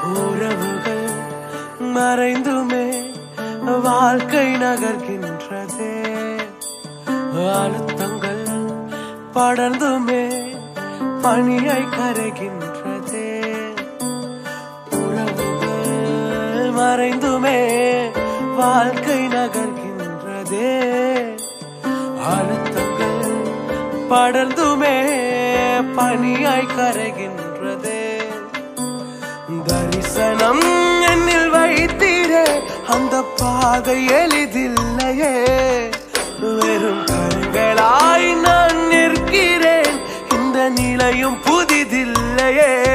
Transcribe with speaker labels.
Speaker 1: உறவுகள் மறைந்துமே வாழ்க்கை நகர்கின்றதே அழுத்தங்கள் படர்ந்துமே பணியை கரைகின்றதே உறவுகள் மறைந்துமே வாழ்க்கை நகர்கின்றதே அழுத்தங்கள் படர்ந்துமே பணியாய் கரைகின்றதே தரிசனம் என்னில் வைத்தீரே அந்த பாதை எளிதில்லையே வெறும் கண்களாய் நான் நிற்கிறேன் இந்த நிலையும் புதிதில்லையே